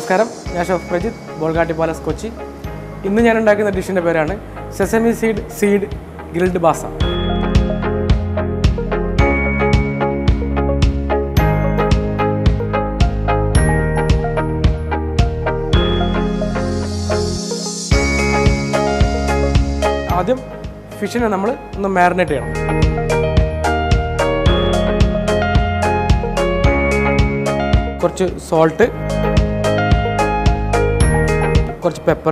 നമസ്കാരം ഞാൻ chef Prajith Bolgatty palace Kochi ഇന്ന് ഞാൻ ഉണ്ടാക്കുന്ന ഡിഷിൻ്റെ പേരാണ് sesame seed seed grilled basa ആദ്യം ഫിഷിനെ നമ്മൾ ഒന്ന് മാരിനേറ്റ് ചെയ്യണം കുറച്ച് സോൾട്ട് കുറച്ച് പെപ്പർ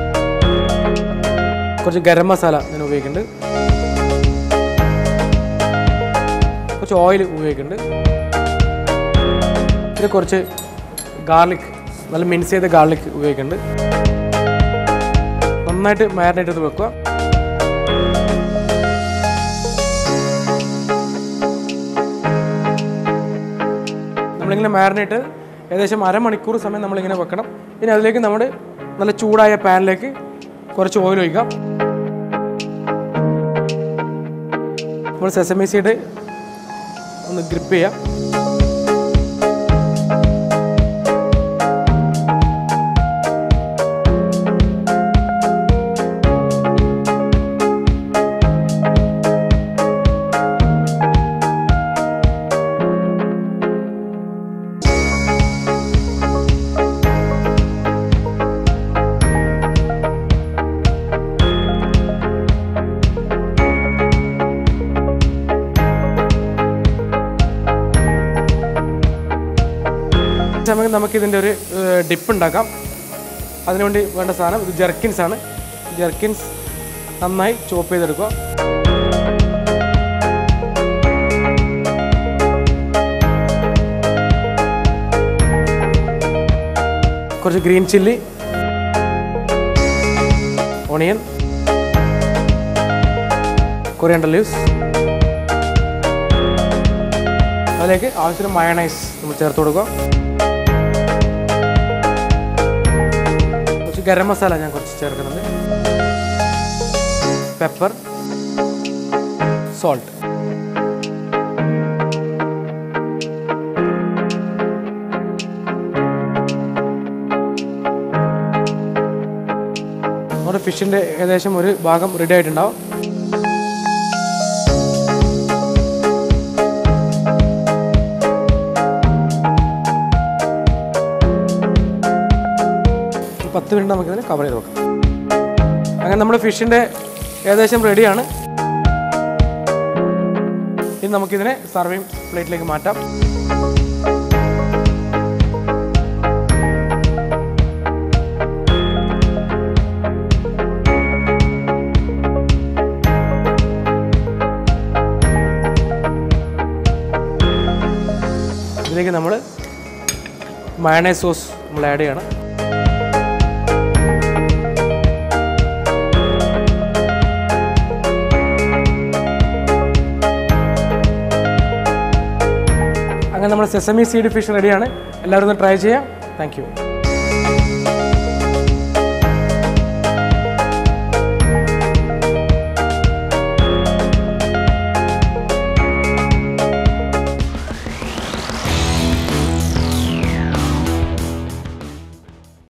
കുറച്ച് ഗരം മസാല ഞാൻ ഉപയോഗിക്കുന്നുണ്ട് കുറച്ച് ഓയിൽ ഉപയോഗിക്കുന്നുണ്ട് പിന്നെ കുറച്ച് ഗാർലിക് നല്ല മിൻസ് ചെയ്ത ഗാർലിക് ഉപയോഗിക്കുന്നുണ്ട് നന്നായിട്ട് മാരിനേറ്റ് ചെയ്ത് വെക്കുക നമ്മളിങ്ങനെ മാരിനേറ്റ് ഏകദേശം അരമണിക്കൂർ സമയം നമ്മളിങ്ങനെ വെക്കണം ഇനി അതിലേക്ക് നമ്മൾ നല്ല ചൂടായ പാനിലേക്ക് കുറച്ച് ഓയിൽ ഒഴിക്കാം നമ്മൾ സെസമി സീഡ് ഒന്ന് ഗ്രിപ്പ് ചെയ്യാം ഈ സമയം നമുക്കിതിൻ്റെ ഒരു ഡിപ്പ് ഉണ്ടാക്കാം അതിനുവേണ്ടി വേണ്ട സാധനം ഇത് ജെർക്കിൻസ് ആണ് ജെർക്കിൻസ് നന്നായി ചോപ്പ് ചെയ്തെടുക്കുക കുറച്ച് green chilli onion coriander leaves അതിലേക്ക് ആവശ്യത്തിന് മയണൈസ് നമ്മൾ ചേർത്ത് കൊടുക്കുക കുറച്ച് ഗരം മസാല ഞാൻ കുറച്ച് ചേർക്കുന്നുണ്ട് പെപ്പർ സോൾട്ട് നമ്മുടെ ഫിഷിൻ്റെ ഏകദേശം ഒരു ഭാഗം റെഡി ആയിട്ടുണ്ടാവും ഒരു പത്ത് മിനിറ്റ് നമുക്കിതിന് കവർ ചെയ്ത് വെക്കാം അങ്ങനെ നമ്മുടെ ഫിഷിൻ്റെ ഏകദേശം റെഡിയാണ് ഇനി നമുക്കിതിനെ സർവിങ് പ്ലേറ്റിലേക്ക് മാറ്റാം ഇതിലേക്ക് നമ്മൾ മയണൈസ് സോസ് നമ്മൾ ആഡ് ചെയ്യണം അങ്ങനെ നമ്മുടെ സെസമി സീഡ് ഫിഷ് റെഡിയാണ് എല്ലാവരും ഒന്ന് ട്രൈ ചെയ്യാം താങ്ക് യു